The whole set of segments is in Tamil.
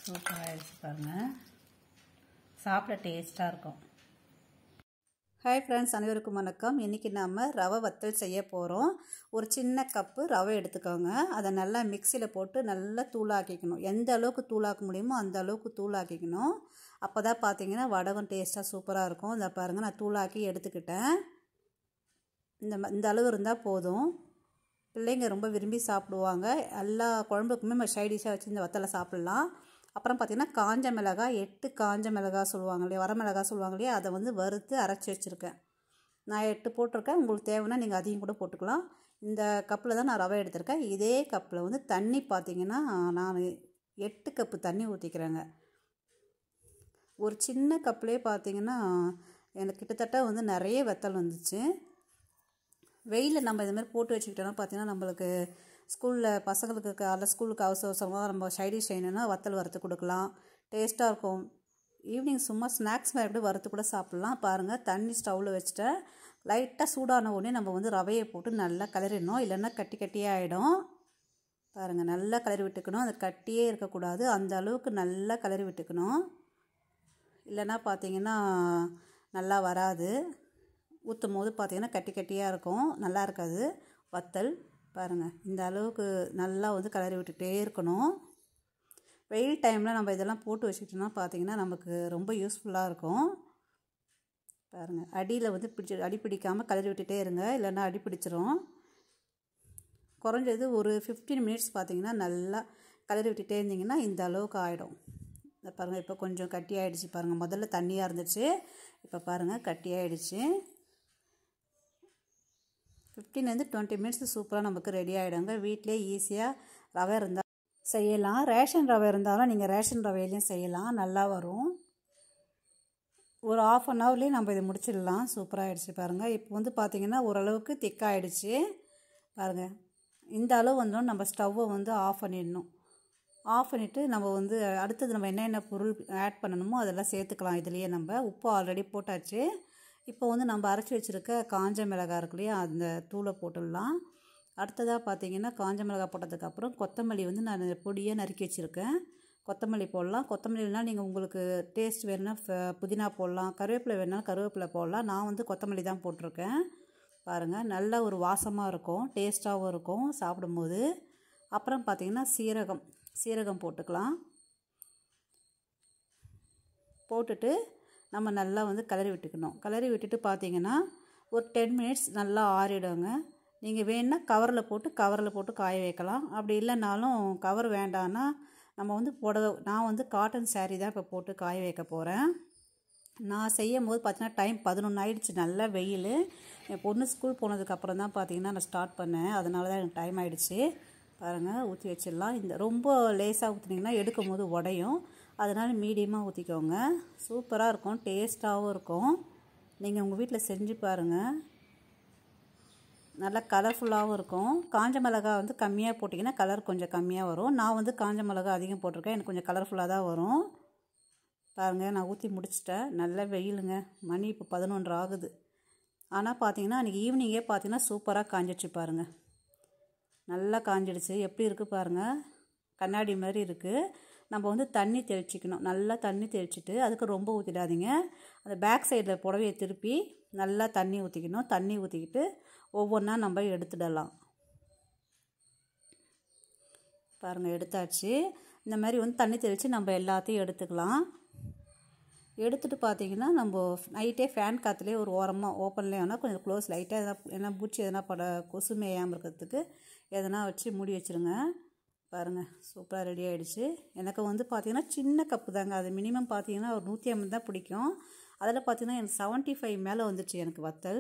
சூப்பராக ஆயிடுச்சு பாருங்கள் சாப்பிட டேஸ்ட்டாக இருக்கும் ஹாய் ஃப்ரெண்ட்ஸ் அனைவருக்கும் வணக்கம் இன்றைக்கி நாம் ரவை வத்தல் செய்ய போகிறோம் ஒரு சின்ன கப்பு ரவை எடுத்துக்கோங்க அதை நல்லா மிக்சியில் போட்டு நல்லா தூளாக்கிக்கணும் எந்த அளவுக்கு தூளாக்க முடியுமோ அந்த அளவுக்கு தூளாக்கிக்கணும் அப்போ தான் பார்த்தீங்கன்னா வடகம் டேஸ்ட்டாக சூப்பராக இருக்கும் இதை பாருங்கள் நான் தூளாக்கி எடுத்துக்கிட்டேன் இந்த ம- இந்த அளவு இருந்தால் போதும் பிள்ளைங்க ரொம்ப விரும்பி சாப்பிடுவாங்க எல்லா குழம்புக்குமே நம்ம சைடிஷாக வச்சு இந்த வத்தலை சாப்பிட்லாம் அப்புறம் பார்த்திங்கன்னா காஞ்ச மிளகாய் எட்டு காஞ்ச மிளகாய் சொல்லுவாங்க இல்லையா வரமிளகாய் சொல்லுவாங்க இல்லையா அதை வந்து வறுத்து அரைச்சி வச்சுருக்கேன் நான் எட்டு போட்டிருக்கேன் உங்களுக்கு தேவைன்னா நீங்கள் அதையும் கூட போட்டுக்கலாம் இந்த கப்பில் தான் நான் ரவை எடுத்திருக்கேன் இதே கப்பில் வந்து தண்ணி பார்த்தீங்கன்னா நான் எட்டு கப்பு தண்ணி ஊற்றிக்கிறேங்க ஒரு சின்ன கப்லேயே பார்த்தீங்கன்னா எனக்கு கிட்டத்தட்ட வந்து நிறைய வெத்தல் வந்துச்சு வெயிலில் நம்ம இது மாதிரி போட்டு வச்சுக்கிட்டோம்னா பார்த்தீங்கன்னா நம்மளுக்கு ஸ்கூலில் பசங்களுக்கு காலைல ஸ்கூலுக்கு அவசர அவசரமாக நம்ம சைடிஷ் செய்யணும்னா வத்தல் வறுத்து கொடுக்கலாம் டேஸ்ட்டாக இருக்கும் ஈவினிங் சும்மா ஸ்நாக்ஸ் மாதிரி எப்படி வறுத்து கூட சாப்பிட்லாம் பாருங்கள் தண்ணி ஸ்டவ்வில் வச்சுட்டேன் லைட்டாக சூடான உடனே நம்ம வந்து ரவையை போட்டு நல்லா கிளறிடணும் இல்லைன்னா கட்டி கட்டியே ஆகிடும் பாருங்கள் நல்லா கிளறி விட்டுக்கணும் அது கட்டியே இருக்கக்கூடாது அந்த அளவுக்கு நல்லா கிளறி விட்டுக்கணும் இல்லைன்னா பார்த்தீங்கன்னா நல்லா வராது ஊற்றும் போது பார்த்தீங்கன்னா கட்டி கட்டியாக இருக்கும் நல்லா இருக்காது வத்தல் பாருங்கள் இந்த அளவுக்கு நல்லா வந்து கிளறி விட்டுட்டே இருக்கணும் வெயில் டைமில் நம்ம இதெல்லாம் போட்டு வச்சுக்கிட்டோம்னா பார்த்தீங்கன்னா நமக்கு ரொம்ப யூஸ்ஃபுல்லாக இருக்கும் பாருங்கள் அடியில் வந்து பிடிச்சி அடி பிடிக்காமல் கிளறி விட்டுட்டே இருங்க இல்லைன்னா அடி பிடிச்சிரும் குறைஞ்சது ஒரு ஃபிஃப்டீன் மினிட்ஸ் பார்த்தீங்கன்னா நல்லா கிளறி விட்டுட்டே இருந்தீங்கன்னா இந்த அளவுக்கு ஆகிடும் இந்த பாருங்கள் இப்போ கொஞ்சம் கட்டி ஆகிடுச்சு பாருங்கள் முதல்ல தண்ணியாக இருந்துச்சு இப்போ பாருங்கள் கட்டி ஆகிடுச்சு ஃபிஃப்டீன்லேருந்து டுவெண்ட்டி மினிட்ஸ் சூப்பராக நமக்கு ரெடி ஆகிடுங்க வீட்டிலே ஈஸியாக ரவை இருந்தால் செய்யலாம் ரேஷன் ரவை இருந்தாலும் நீங்கள் ரேஷன் ரவையிலையும் செய்யலாம் நல்லா வரும் ஒரு ஆஃப் அன் ஹவர்லேயே நம்ம இதை முடிச்சிடலாம் சூப்பராக ஆகிடுச்சு பாருங்கள் இப்போ வந்து பார்த்திங்கன்னா ஓரளவுக்கு திக்காகிடுச்சு பாருங்கள் இந்த அளவு வந்தோம் நம்ம ஸ்டவ்வை வந்து ஆஃப் பண்ணிடணும் ஆஃப் பண்ணிவிட்டு நம்ம வந்து அடுத்தது நம்ம என்னென்ன பொருள் ஆட் பண்ணணுமோ அதெல்லாம் சேர்த்துக்கலாம் இதுலேயே நம்ம உப்பு ஆல்ரெடி போட்டாச்சு இப்போ வந்து நம்ம அரைச்சி வச்சுருக்க காஞ்ச மிளகாய் இருக்கு இல்லையா அந்த தூளை போட்டுடலாம் அடுத்ததாக பார்த்தீங்கன்னா காஞ்ச மிளகாய் போட்டதுக்கப்புறம் கொத்தமல்லி வந்து நான் பொடியாக நறுக்கி வச்சுருக்கேன் கொத்தமல்லி போடலாம் கொத்தமல்லினா நீங்கள் உங்களுக்கு டேஸ்ட் வேணும்னா ஃப- புதினா போடலாம் கருவேப்பிலை வேணும்னா கருவேப்பிலை போடலாம் நான் வந்து கொத்தமல்லி தான் போட்டிருக்கேன் பாருங்கள் நல்ல ஒரு வாசமாக இருக்கும் டேஸ்ட்டாகவும் இருக்கும் சாப்பிடும்போது அப்புறம் பார்த்தீங்கன்னா சீரகம் சீரகம் போட்டுக்கலாம் போட்டுட்டு நம்ம நல்லா வந்து கிளறி விட்டுக்கணும் கிளறி விட்டுட்டு பார்த்தீங்கன்னா ஒரு டென் மினிட்ஸ் நல்லா ஆறிடுங்க நீங்கள் வேணுன்னா கவரில் போட்டு கவரில் போட்டு காய வைக்கலாம் அப்படி இல்லைனாலும் கவர் வேண்டான்னா நம்ம வந்து புடவை நான் வந்து காட்டன் saree தான் இப்போ போட்டு காய வைக்க போகிறேன் நான் செய்யும் போது பார்த்தீங்கன்னா டைம் பதினொன்று ஆயிடுச்சு நல்ல வெயில் என் பொண்ணு ஸ்கூல் போனதுக்கப்புறம் தான் பார்த்தீங்கன்னா நான் ஸ்டார்ட் பண்ணேன் அதனால தான் எனக்கு டைம் ஆயிடுச்சு பாருங்கள் ஊற்றி வச்சிடலாம் இந்த ரொம்ப லேசாக ஊற்றுனீங்கன்னா எடுக்கும் போது உடையும் அதனால் மீடியமாக ஊற்றிக்கோங்க சூப்பராக இருக்கும் டேஸ்ட்டாகவும் இருக்கும் நீங்கள் உங்கள் வீட்டில் செஞ்சு பாருங்கள் நல்லா கலர்ஃபுல்லாகவும் இருக்கும் காஞ்ச மிளகாய் வந்து கம்மியாக போட்டிங்கன்னா கலர் கொஞ்சம் கம்மியாக வரும் நான் வந்து காஞ்ச மிளகாய் அதிகம் போட்டிருக்கேன் எனக்கு கொஞ்சம் கலர்ஃபுல்லாக தான் வரும் பாருங்கள் நான் ஊற்றி முடிச்சிட்டேன் நல்ல வெயிலுங்க மணி இப்போ பதினொன்று ஆகுது ஆனால் பார்த்தீங்கன்னா அன்றைக்கி ஈவினிங்கே பார்த்தீங்கன்னா சூப்பராக காஞ்சிடுச்சு பாருங்கள் நல்லா காஞ்சிடுச்சு எப்படி இருக்குது பாருங்கள் கண்ணாடி மாதிரி இருக்குது நம்ம வந்து தண்ணி தெளிச்சிக்கணும் நல்லா தண்ணி தெளிச்சிட்டு அதுக்கு ரொம்ப ஊற்றிடாதீங்க அந்த பேக் சைடில் புடவையை திருப்பி நல்லா தண்ணி ஊற்றிக்கணும் தண்ணி ஊற்றிக்கிட்டு ஒவ்வொன்றா நம்ம எடுத்துடலாம் பாருங்கள் எடுத்தாச்சு இந்த மாதிரி வந்து தண்ணி தெளித்து நம்ம எல்லாத்தையும் எடுத்துக்கலாம் எடுத்துட்டு பார்த்தீங்கன்னா நம்ம நைட்டே ஃபேன் காற்றுலேயே ஒரு ஓரமாக ஓப்பன்லேயே வேணால் கொஞ்சம் க்ளோஸ் லைட்டாக எதனா எதனா பூச்சி எதனா பட கொசு மேயாமல் இருக்கிறதுக்கு எதனா வச்சு மூடி வச்சுருங்க பாருங்கள் சூப்பராக ரெடி ஆகிடுச்சு எனக்கு வந்து பார்த்தீங்கன்னா சின்ன கப்பு தாங்க அது மினிமம் பார்த்தீங்கன்னா ஒரு நூற்றி ஐம்பது தான் பிடிக்கும் அதில் பார்த்தீங்கன்னா எனக்கு செவன்ட்டி ஃபைவ் மேலே வந்துச்சு எனக்கு வத்தல்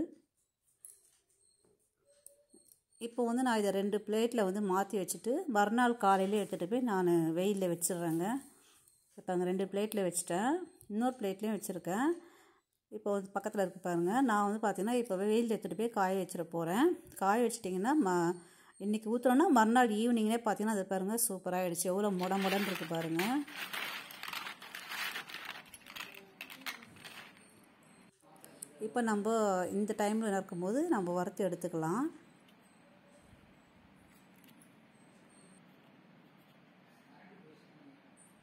இப்போ வந்து நான் இதை ரெண்டு பிளேட்டில் வந்து மாற்றி வச்சுட்டு மறுநாள் காலையில் எடுத்துகிட்டு போய் நான் வெயிலில் வச்சிடுறேங்க இப்போ அங்கே ரெண்டு பிளேட்டில் வச்சுட்டேன் இன்னொரு பிளேட்லேயும் வச்சுருக்கேன் இப்போ வந்து பக்கத்தில் இருக்கு பாருங்கள் நான் வந்து பார்த்தீங்கன்னா இப்போ வெயிலில் எடுத்துகிட்டு போய் காய வச்சிட போகிறேன் காய வச்சிட்டிங்கன்னா ம இன்றைக்கி ஊற்றுறோன்னா மறுநாள் ஈவினிங்கே பார்த்தீங்கன்னா அது பாருங்கள் சூப்பராக ஆகிடுச்சு எவ்வளோ முட முடன்னு இருக்குது பாருங்கள் இப்போ நம்ம இந்த டைமில் இருக்கும்போது நம்ம வறுத்து எடுத்துக்கலாம்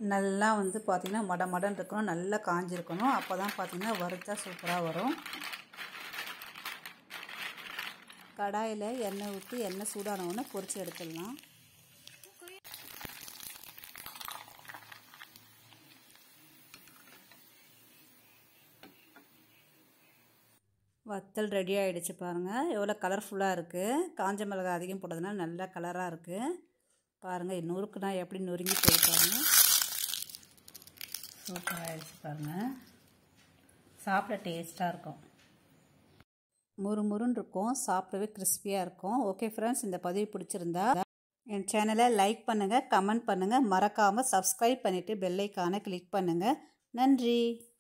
நல்லா வந்து பார்த்திங்கன்னா மட மடன் இருக்கணும் நல்லா காஞ்சிருக்கணும் அப்போ தான் பார்த்திங்கன்னா வறுத்தா சூப்பராக வரும் கடாயில் எண்ணெய் ஊற்றி எண்ணெய் சூடான உடனே பொரிச்சு எடுத்துடலாம் வத்தல் ரெடி ஆகிடுச்சு பாருங்கள் எவ்வளோ கலர்ஃபுல்லாக இருக்குது காஞ்ச மிளகாய் அதிகம் போட்டதுனால நல்லா கலராக இருக்குது பாருங்கள் நொறுக்குனா எப்படி நொறுங்கி போயிருக்காங்க சூப்பர் ஆகிடுச்சு பாருங்கள் சாப்பிட டேஸ்ட்டாக இருக்கும் முறுமுறுன்னு இருக்கும் சாப்பிடவே கிறிஸ்பியாக இருக்கும் ஓகே ஃப்ரெண்ட்ஸ் இந்த பதிவு பிடிச்சிருந்தா என் சேனலை லைக் பண்ணுங்கள் கமெண்ட் பண்ணுங்கள் மறக்காமல் சப்ஸ்கிரைப் பண்ணிவிட்டு பெல்லைக்கான கிளிக் பண்ணுங்கள் நன்றி